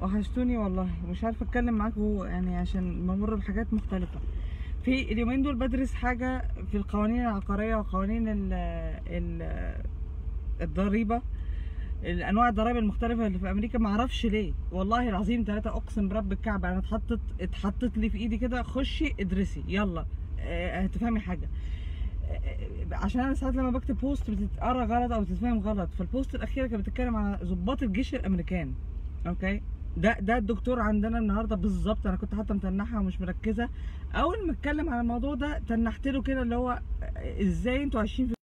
وحشتوني والله مش عارفه اتكلم معاكم يعني عشان بمر بحاجات مختلفه في اليومين دول بدرس حاجه في القوانين العقاريه وقوانين ال ال الضريبه الانواع الضرائب المختلفه اللي في امريكا ما اعرفش ليه والله العظيم ثلاثة اقسم برب الكعبه انا اتحطت اتحطت لي في ايدي كده خشي ادرسي يلا آه، هتفهمي حاجه آه، عشان انا ساعات لما بكتب بوست بتتقرا غلط او بتتفهم غلط فالبوست الاخيره كانت بتتكلم على ضباط الجيش الامريكان اوكي ده ده الدكتور عندنا النهارده بالظبط انا كنت حتى متنحه ومش مركزه اول ما اتكلم على الموضوع ده تنحت له كده اللي هو آه، ازاي انتوا عايشين في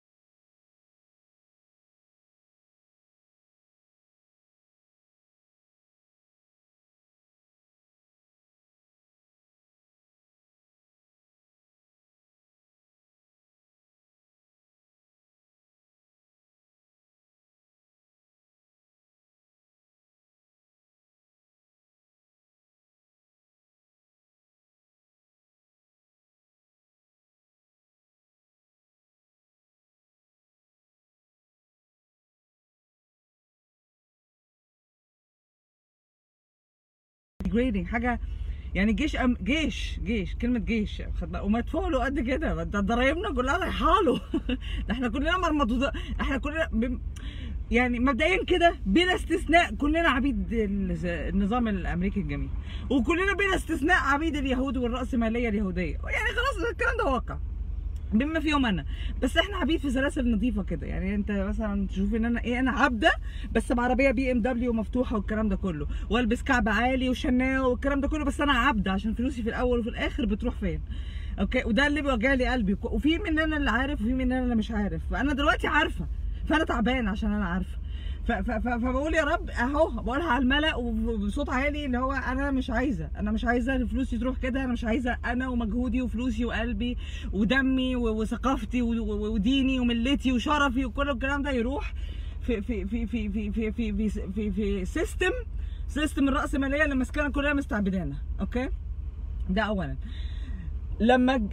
degrading حاجه يعني جيش أم جيش جيش كلمه جيش خد بالك ومدفوع له قد كده ده ضرايبنا كلها رايحه له ده احنا كلنا مرمطوا احنا كلنا بم... يعني مبدئيا كده بلا استثناء كلنا عبيد ال- النظام الامريكي الجميل وكلنا بلا استثناء عبيد اليهود والراسماليه اليهوديه يعني خلاص الكلام ده واقع بما فيهم انا بس احنا عبيد في سلاسل نظيفه كده يعني انت مثلا تشوف ان انا ايه انا عبده بس بعربيه بي ام دبليو مفتوحه والكلام ده كله والبس كعب عالي وشناو والكلام ده كله بس انا عبده عشان فلوسي في الاول وفي الاخر بتروح فين اوكي وده اللي بيوجع لي قلبي وفي مننا اللي عارف وفي مننا اللي مش عارف فانا دلوقتي عارفه فانا تعبان عشان انا عارفه ف- ف- ف- فبقول يا رب اهو بقولها على الملأ وبصوت عالي اللي هو انا مش عايزه انا مش عايزه فلوسي تروح كده انا مش عايزه انا ومجهودي وفلوسي وقلبي ودمي و- وثقافتي و- و- وديني وملتي وشرفي وكل الكلام ده يروح في في في في في في في في, في, في سيستم سيستم الرأسمالية اللي ماسكانا كلنا مستعبدانا اوكي ده اولا لما ج-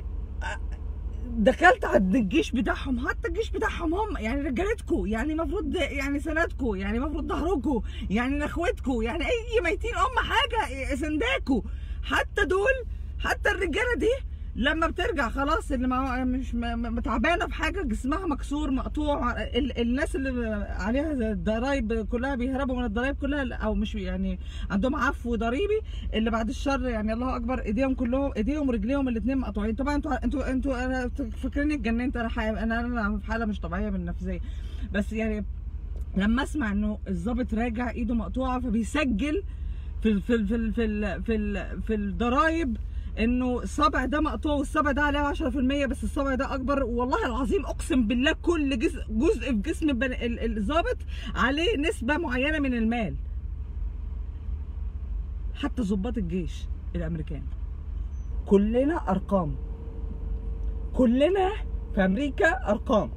دخلت على الجيش بتاعهم حتى الجيش بتاعهم هم يعني رجالتكم يعني المفروض يعني سندكم يعني المفروض ظهركم يعني نخوتكم يعني اي ميتين ام حاجه سنداكوا حتى دول حتى الرجاله دي لما بترجع خلاص اللي مع مش م- م- تعبانه في حاجه جسمها مكسور مقطوع ال الناس اللي عليها زي الضرايب كلها بيهربوا من الضرايب كلها او مش يعني عندهم عفو ضريبي اللي بعد الشر يعني الله اكبر ايديهم كلهم ايديهم ورجليهم الاثنين مقطوعين طبعا انتوا انتوا انتوا انا فاكريني اتجننت انا حي... انا انا في حاله مش طبيعيه من النفسيه بس يعني لما اسمع انه الضابط راجع ايده مقطوعه فبيسجل في ال في ال في ال في ال في, ال في الضرايب انه الصبع ده مقطوع والصبع ده عليه 10% بس الصبع ده اكبر والله العظيم اقسم بالله كل جزء جزء في جسم البن- ال- الضابط عليه نسبه معينه من المال حتى ضباط الجيش الامريكان كلنا ارقام كلنا في امريكا ارقام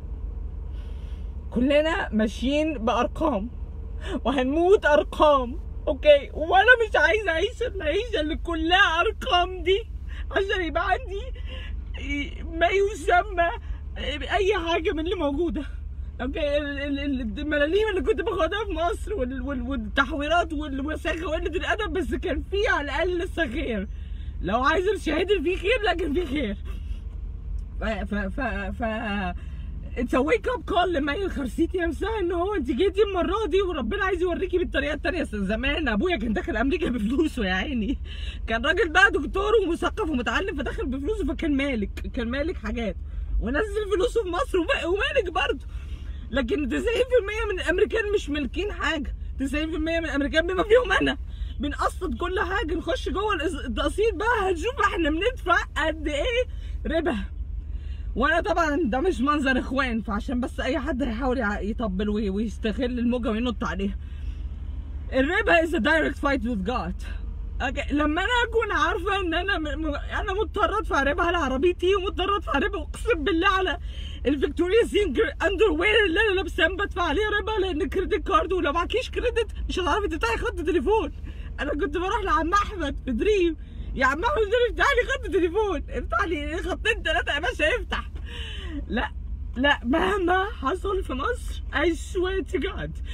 كلنا ماشيين بارقام وهنموت ارقام اوكي وانا مش عايزه اعيش العيشه اللي كلها ارقام دي عشان يبقى عندي ما يسمى اي حاجه من اللي موجوده اوكي ال- ال- ال- الملاليم اللي كنت باخدها في مصر وال- وال- والتحويرات والوساخه وقله الادب بس كان في على الاقل لسه خير لو عايز الشهاده في خير لكن في خير ف ف ف ف اتس ويك اب كول لمي الخرسيتي نفسها ان هو انت جيتي المره دي وربنا عايز يوريكي بالطريقه التانيه أصل زمان ابويا كان داخل امريكا بفلوسه يا عيني كان راجل بقى دكتور ومثقف ومتعلم فدخل بفلوسه فكان مالك كان مالك حاجات ونزل فلوسه في مصر وما- ومالك برضه لكن 90% من الامريكان مش مالكين حاجه 90% من الامريكان بما فيهم انا بنقسط كل حاجه نخش جوه الإز- التقسيط بقى هنشوف احنا بندفع قد ايه ربا وانا طبعا ده مش منظر اخوان فعشان بس اي حد هيحاول يع- يطبل وي- ويستغل الموجه وينط عليها الربا is a direct fight with God أوكي. لما انا اكون عارفه ان انا م... م... انا مضطره ادفع ربا على عربيتي ومضطره ادفع ربا اقسم بالله على الفيكتوريا سينجر اندر وير اللي انا لابساه بدفع عليه ربا لان كريدت كارد ولو معكيش كريدت مش هتعرفي تفتحي خط تليفون انا كنت بروح لعم احمد في دريم يا عم احمد دريم افتح لي خط تليفون افتح لي خطين ثلاثه يا باشا افتح لا لا مهما حصل في مصر I swear to God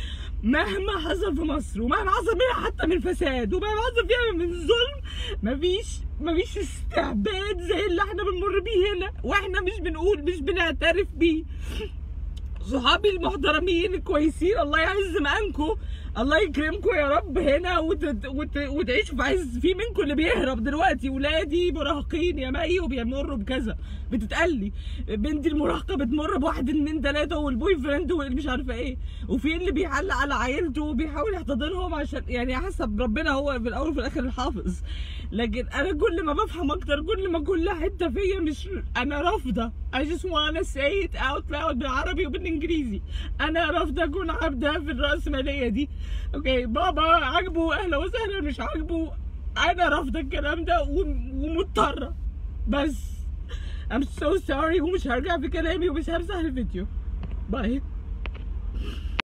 مهما حصل في مصر ومهما حصل فيها حتى من فساد ومهما حصل فيها من ظلم مفيش مفيش استعباد زي اللي احنا بنمر بيه هنا واحنا مش بنقول مش بنعترف بيه صحابي المحترمين الكويسين الله يعز مقامكم الله يكرمكم يا رب هنا وت... وت... وتعيشوا في عز في منكم اللي بيهرب دلوقتي ولادي مراهقين يا مي وبيمروا بكذا بتتقلي بنتي المراهقه بتمر بواحد اتنين تلاته والبوي فريند واللي مش عارفه ايه وفي اللي بيعلق على عيلته وبيحاول يحتضنهم عشان يعني حسب ربنا هو في الاول وفي الاخر الحافظ لكن انا كل ما بفهم اكتر كل ما كل حته فيا مش انا رافضه I just wanna say it out loud بالعربي وبالانجليزي انا رافضه اكون عبده في الراسماليه دي اوكي بابا عاجبه اهلا وسهلا مش عاجبه انا رافضه الكلام ده وم- ومضطره بس I'm so sorry ومش هرجع في كلامي ومش همسح الفيديو باي